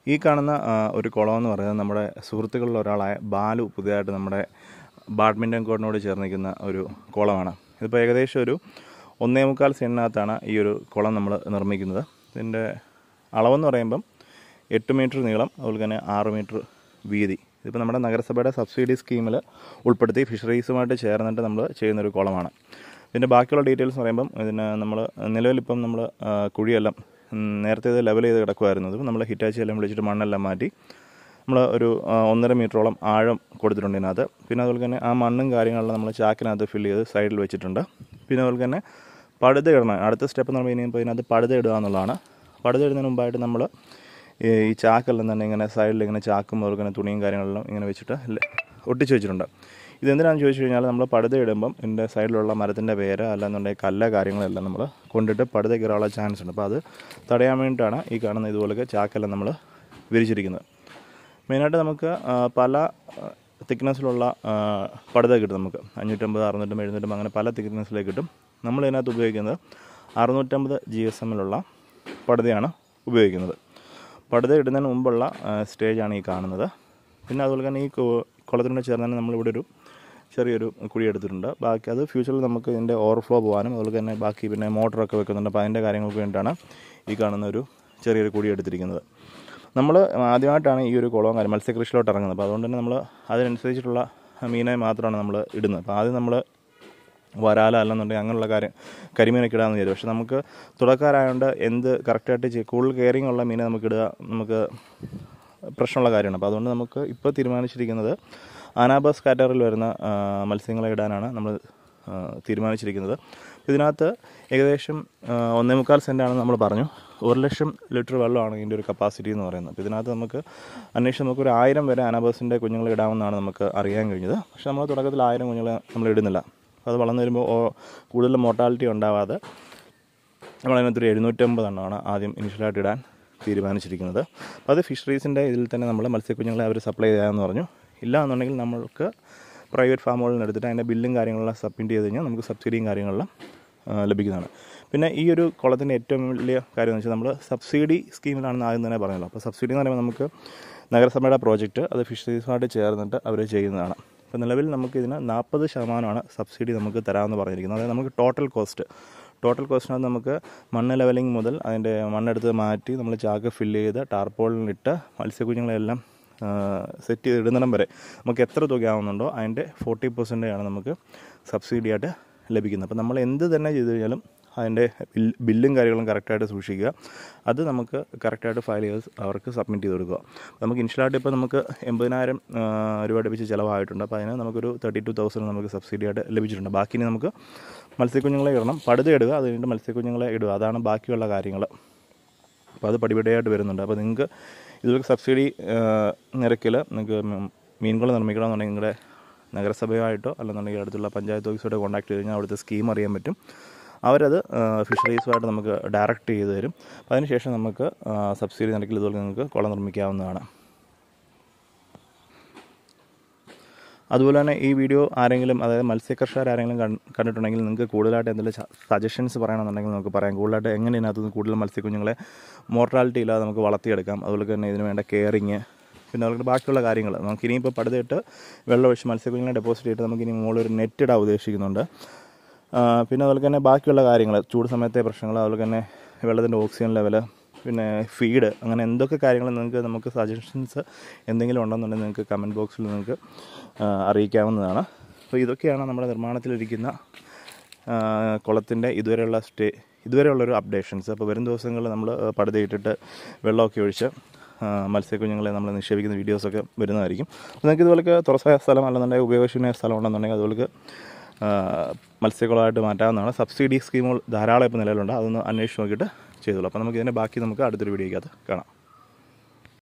ഈ കാണുന്ന ആ, ഒരു കുളം എന്ന് പറയുന്നത് നമ്മുടെ സുഹൃത്തുക്കളിൽ ഒരാളായ ബാലു പുതിയതായിട്ട് നമ്മുടെ ബാഡ്മിൻ്റൺ കോർട്ടിനോട് ചേർന്ന് നിൽക്കുന്ന ഒരു കുളമാണ് ഇതിപ്പോൾ ഏകദേശം ഒരു ഒന്നേ മുക്കാൽ സെൻറ്റിനകത്താണ് ഈ ഒരു കുളം നമ്മൾ നിർമ്മിക്കുന്നത് ഇതിൻ്റെ അളവെന്ന് പറയുമ്പം എട്ട് മീറ്റർ നീളം അതുപോലെ തന്നെ ആറ് മീറ്റർ വീതി ഇതിപ്പോൾ നമ്മുടെ നഗരസഭയുടെ സബ്സിഡി സ്കീമിൽ ഉൾപ്പെടുത്തി ഫിഷറീസുമായിട്ട് ചേർന്നിട്ട് നമ്മൾ ചെയ്യുന്നൊരു കുളമാണ് ഇതിൻ്റെ ബാക്കിയുള്ള ഡീറ്റെയിൽസ് പറയുമ്പം ഇതിന് നമ്മൾ നിലവിലിപ്പം നമ്മൾ കുഴിയെല്ലാം ഉം, നേരത്തെ ഇത് ലെവൽ ചെയ്ത് കിടക്കുമായിരുന്നു ഇത് നമ്മൾ ഹിറ്റാച്ചി എല്ലാം വിളിച്ചിട്ട് മണ്ണെല്ലാം മാറ്റി നമ്മൾ ഒരു ആ, ഒന്നര മീറ്ററോളം ആഴം കൊടുത്തിട്ടുണ്ട് ഇതിനകത്ത് പിന്നെ അതുപോലെ തന്നെ ആ മണ്ണും കാര്യങ്ങളെല്ലാം നമ്മൾ ചാക്കിനകത്ത് ഫില്ല് ചെയ്ത് സൈഡിൽ വെച്ചിട്ടുണ്ട് പിന്നെ അതുപോലെ തന്നെ പടുത ഇടണം അടുത്ത സ്റ്റെപ്പ് എന്ന് പറയുമ്പോൾ ഇനിയിപ്പോൾ ഇതിനകത്ത് പടുത ഇടുക എന്നുള്ളതാണ് പടുത ഇടുന്നതിന് മുമ്പായിട്ട് നമ്മൾ ഈ ഈ ചാക്കെല്ലാം തന്നെ ഇങ്ങനെ സൈഡിൽ ഇങ്ങനെ ചാക്കും അതുപോലെ തന്നെ തുണിയും കാര്യങ്ങളെല്ലാം ഇങ്ങനെ വെച്ചിട്ട് ല- ഒട്ടിച്ച് വെച്ചിട്ടുണ്ട് ഇതെന്തിനാണെന്ന് ചോദിച്ചു കഴിഞ്ഞാൽ നമ്മൾ പടുത ഇടുമ്പം ഇതിൻ്റെ സൈഡിലുള്ള മരത്തിൻ്റെ വേര് അല്ലാന്നുണ്ടെങ്കിൽ കല്ല കാര്യങ്ങളെല്ലാം നമ്മൾ കൊണ്ടിട്ട് പടുത കയറാനുള്ള ചാൻസ് ഉണ്ട് അപ്പോൾ അത് തടയാൻ വേണ്ടിയിട്ടാണ് ഈ കാണുന്ന ഇതുപോലൊക്കെ ചാക്കെല്ലാം നമ്മൾ വിരിച്ചിരിക്കുന്നത് മെയിനായിട്ട് നമുക്ക് ആ, പല തിക്നെസ്സിലുള്ള പടുത കിട്ടും നമുക്ക് അഞ്ഞൂറ്റമ്പത് അറുന്നൂറ്റമ്പത് എഴുന്നൂറ്റമ്പത് അങ്ങനെ പല തിക്നെസ്സിലേക്ക് കിട്ടും നമ്മൾ ഇതിനകത്ത് ഉപയോഗിക്കുന്നത് അറുന്നൂറ്റമ്പത് ജി എസ് എമ്മിലുള്ള പടുതയാണ് ഉപയോഗിക്കുന്നത് പടുത ഇടുന്നതിന് മുമ്പുള്ള സ്റ്റേജാണ് ഈ കാണുന്നത് പിന്നെ അതുപോലെ തന്നെ ഈ കു- കുളത്തിനോട് ചേർന്ന് തന്നെ നമ്മളിവിടെ ഒരു ചെറിയൊരു കുഴി എടുത്തിട്ടുണ്ട് ബാക്കി അത് ഫ്യൂച്ചറിൽ നമുക്ക് ഇതിൻ്റെ ഓവർഫ്ലോ പോകാനും അതുപോലെ തന്നെ ബാക്കി പിന്നെ മോട്ടറൊക്കെ വെക്കുന്നുണ്ട് അപ്പോൾ അതിൻ്റെ കാര്യങ്ങൾക്ക് വേണ്ടിയിട്ടാണ് ഈ കാണുന്ന ഒരു ചെറിയൊരു കുഴി എടുത്തിരിക്കുന്നത് നമ്മൾ ആദ്യമായിട്ടാണ് ഈ ഒരു കുളവും കാര്യം മത്സ്യകൃഷിയിലോട്ട് ഇറങ്ങുന്നത് അപ്പോൾ അതുകൊണ്ട് തന്നെ നമ്മൾ അതിനനുസരിച്ചിട്ടുള്ള മീനെ മാത്രമാണ് നമ്മൾ ഇടുന്നത് അപ്പോൾ ആദ്യം നമ്മൾ വരാല അല്ലെന്നുണ്ടെങ്കിൽ അങ്ങനെയുള്ള കാര്യം കരിമീനൊക്കെ ഇടാമെന്ന് വിചാരിച്ചു പക്ഷെ നമുക്ക് തുടക്കാരായതുകൊണ്ട് എന്ത് കറക്റ്റായിട്ട് ചെയ്യും കൂടുതൽ കെയറിങ് ഉള്ള മീനെ നമുക്ക് ഇടുക നമുക്ക് പ്രശ്നമുള്ള കാര്യമാണ് അപ്പോൾ അതുകൊണ്ട് നമുക്ക് ഇപ്പോൾ തീരുമാനിച്ചിരിക്കുന്നത് അനാബസ് കാറ്റഗറിയിൽ വരുന്ന ആ, മത്സ്യങ്ങളെ ഇടാനാണ് നമ്മൾ ആ, തീരുമാനിച്ചിരിക്കുന്നത് ഇതിനകത്ത് ഏകദേശം ആ, ഒന്നേ മുക്കാൽ സെൻറ്റാണെന്ന് നമ്മൾ പറഞ്ഞു ഒരു ലക്ഷം ലിറ്റർ വെള്ളമാണ് ഇതിൻ്റെ ഒരു കപ്പാസിറ്റി എന്ന് പറയുന്നത് അപ്പോൾ ഇതിനകത്ത് നമുക്ക് അന്വേഷിച്ച് നമുക്ക് ഒരു ആയിരം വരെ അനാബസിൻ്റെ കുഞ്ഞുങ്ങളെ ഇടാമെന്നാണ് നമുക്ക് അറിയാൻ കഴിഞ്ഞത് പക്ഷേ നമ്മൾ തുടക്കത്തിൽ ആയിരം കുഞ്ഞുങ്ങളെ നമ്മൾ ഇടുന്നില്ല അപ്പോൾ അത് വളർന്നു വരുമ്പോൾ ഓ- കൂടുതൽ മോർട്ടാലിറ്റി ഉണ്ടാവാതെ നമ്മളതിനകത്തൊരു എഴുന്നൂറ്റമ്പതെണ്ണമാണ് ആദ്യം ഇനിഷ്യലായിട്ട് ഇടാൻ തീരുമാനിച്ചിരിക്കുന്നത് അപ്പോൾ അത് ഫിഷറീസിൻ്റെ ഇതിൽ തന്നെ നമ്മൾ മത്സ്യക്കുഞ്ഞുങ്ങളെ അവർ സപ്ലൈ ചെയ്യാമെന്ന് പറഞ്ഞു ഇല്ല എന്നുണ്ടെങ്കിൽ നമ്മൾക്ക് പ്രൈവറ്റ് ഫാമുകളിൽ നിന്ന് എടുത്തിട്ട് അതിൻ്റെ ബില്ലും കാര്യങ്ങളെല്ലാം സബ്മിറ്റ് ചെയ്ത് കഴിഞ്ഞാൽ നമുക്ക് സബ്സിഡിയും കാര്യങ്ങളെല്ലാം ആ, ലഭിക്കുന്നതാണ് പിന്നെ ഈ ഒരു കുളത്തിൻ്റെ ഏറ്റവും വലിയ കാര്യം എന്ന് വെച്ചാൽ നമ്മൾ സബ്സിഡി സ്കീമിലാണെന്ന് ആദ്യം തന്നെ പറഞ്ഞല്ലോ അപ്പോൾ സബ്സിഡി എന്ന് പറയുമ്പോൾ നമുക്ക് നഗരസഭയുടെ പ്രോജക്റ്റ് അത് ഫിഷറീസുമായിട്ട് ചേർന്നിട്ട് അവർ ചെയ്യുന്നതാണ് അപ്പോൾ നിലവിൽ നമുക്ക് ഇതിന് നാൽപ്പത് ശതമാനമാണ് സബ്സിഡി നമുക്ക് തരാമെന്ന് പറഞ്ഞിരിക്കുന്നത് അതായത് നമുക്ക് ടോട്ടൽ കോസ്റ്റ് ടോട്ടൽ കോസ്റ്റിനകത്ത് നമുക്ക് മണ്ണ് ലെവലിംഗ് മുതൽ അതിൻ്റെ മണ്ണെടുത്ത് മാറ്റി നമ്മൾ ചാക്ക് ഫില്ല് ചെയ്ത് ടാർപോളിനിട്ട് മത്സ്യക്കുഞ്ഞുങ്ങളെല്ലാം സെറ്റ് ചെയ്ത് ഇടുന്നിടം വരെ നമുക്ക് എത്ര തുക ആവുന്നുണ്ടോ അതിൻ്റെ ഫോർട്ടി പെർസെൻറ്റേജാണ് നമുക്ക് സബ്സിഡി ആയിട്ട് ലഭിക്കുന്നത് അപ്പോൾ നമ്മൾ എന്ത് തന്നെ ചെയ്ത് കഴിഞ്ഞാലും അതിൻ്റെ ബിൽ ബില്ലും കാര്യങ്ങളും കറക്റ്റായിട്ട് സൂക്ഷിക്കുക അത് നമുക്ക് കറക്റ്റായിട്ട് ഫയൽ ചെയ്ത് അവർക്ക് സബ്മിറ്റ് ചെയ്ത് കൊടുക്കുക നമുക്ക് ഇൻഷ്യലായിട്ട് ഇപ്പോൾ നമുക്ക് എൺപതിനായിരം ആ, രൂപ അടുപ്പിച്ച് ചിലവായിട്ടുണ്ട് അപ്പോൾ അതിന് നമുക്കൊരു തേർട്ടി ടു തൗസൻഡ് നമുക്ക് സബ്സിഡി ആയിട്ട് ലഭിച്ചിട്ടുണ്ട് ബാക്കി ഇനി നമുക്ക് മത്സ്യക്കുഞ്ഞുങ്ങളെ ഇടണം പടുത ഇടുക അത് കഴിഞ്ഞിട്ട് മത്സ്യക്കുഞ്ഞുങ്ങളെ ഇടുക അതാണ് ബാക്കിയുള്ള കാര്യങ്ങൾ അപ്പോൾ അത് പടിപടിയായിട്ട് വരുന്നുണ്ട് അപ്പോൾ നിങ്ങൾക്ക് ഇതിലൊക്കെ സബ്സിഡി നിരക്കിൽ നിങ്ങൾക്ക് മീൻകുളം നിർമ്മിക്കണമെന്നുണ്ടെങ്കിൽ നിങ്ങളുടെ നഗരസഭയുമായിട്ടോ അല്ലെന്നുണ്ടെങ്കിൽ അടുത്തുള്ള പഞ്ചായത്ത് ഓഫീസോടെ കോൺടാക്ട് ചെയ്ത് കഴിഞ്ഞാൽ അവിടുത്തെ സ്കീം അറിയാൻ പറ്റും അവരത് ഫിഷറീസുമായിട്ട് നമുക്ക് ഡയറക്റ്റ് ചെയ്ത് തരും അപ്പോൾ അതിനുശേഷം നമുക്ക് ആ, സബ്സിഡി നിരക്കിൽ ഇതുപോലെ നിങ്ങൾക്ക് കുളം നിർമ്മിക്കാവുന്നതാണ് അതുപോലെ തന്നെ ഈ വീഡിയോ ആരെങ്കിലും അതായത് മത്സ്യകർഷകർ ആരെങ്കിലും കൺ- കണ്ടിട്ടുണ്ടെങ്കിൽ നിങ്ങൾക്ക് കൂടുതലായിട്ട് എന്തെങ്കിലും സജഷൻസ് പറയണമെന്നുണ്ടെങ്കിൽ നമുക്ക് പറയാം കൂടുതലായിട്ട് എങ്ങനെ ഇതിനകത്ത് നിന്ന് കൂടുതൽ മത്സ്യക്കുഞ്ഞുങ്ങളെ മോർട്ടാലിറ്റി ഇല്ലാതെ നമുക്ക് വളർത്തിയെടുക്കാം അതുപോലെ തന്നെ ഇതിന് വേണ്ട കെയറിങ് പിന്നെ അതുപോലെ ബാക്കിയുള്ള കാര്യങ്ങൾ നമുക്ക് ഇനിയിപ്പോൾ പടുതിട്ട് വെള്ളം ഒഴിച്ച് മത്സ്യക്കുഞ്ഞുങ്ങളെ ഡെപ്പോസിറ്റ് ചെയ്തിട്ട് നമുക്ക് ഇനി മുകളിൽ ഒരു നെറ്റ് ഇടാൻ ഉദ്ദേശിക്കുന്നുണ്ട് ആ, പിന്നെ അതുപോലെ തന്നെ ബാക്കിയുള്ള കാര്യങ്ങൾ ചൂട് സമയത്തെ പ്രശ്നങ്ങൾ അതുപോലെ തന്നെ വെള്ളത്തിൻ്റെ ഓക്സിജൻ ലെവൽ പിന്നെ ഫീഡ് അങ്ങനെ എന്തൊക്കെ കാര്യങ്ങൾ നിങ്ങൾക്ക് നമുക്ക് സജഷൻസ് എന്തെങ്കിലും ഉണ്ടെന്നുണ്ടെങ്കിൽ നിങ്ങൾക്ക് കമൻറ്റ് ബോക്സിൽ നിങ്ങൾക്ക് ആ, അറിയിക്കാവുന്നതാണ് അപ്പോൾ ഇതൊക്കെയാണ് നമ്മുടെ നിർമ്മാണത്തിലിരിക്കുന്ന ആ, കുളത്തിൻ്റെ ഇതുവരെയുള്ള സ്റ്റേ ഇതുവരെയുള്ളൊരു അപ്ഡേഷൻസ് അപ്പോൾ വരും ദിവസങ്ങളിൽ നമ്മൾ പടുതയിട്ടിട്ട് വെള്ളമൊക്കെ ഒഴിച്ച് ആ, മത്സ്യക്കുഞ്ഞുങ്ങളെ നമ്മൾ നിക്ഷേപിക്കുന്ന വീഡിയോസൊക്കെ വരുന്നതായിരിക്കും അപ്പോൾ നിങ്ങൾക്ക് ഇതുപോലൊക്കെ തുറസായ സ്ഥലം അല്ലെന്നുണ്ടെങ്കിൽ ഉപയോഗശൂന്യ സ്ഥലം ഉണ്ടെന്നുണ്ടെങ്കിൽ അതുപോലെ ആ, മത്സ്യക്കുളമായിട്ട് മാറ്റാവുന്നതാണ് സബ്സിഡി സ്കീമുകൾ ധാരാളം ഇപ്പോൾ നിലവിലുണ്ട് അതൊന്ന് അന്വേഷിച്ച് നോക്കിയിട്ട് ചെയ്തോളൂ അപ്പോൾ നമുക്ക് ഇതിൻ്റെ ബാക്കി നമുക്ക് അടുത്തൊരു വീഡിയോയ്ക്കകത്ത് കാണാം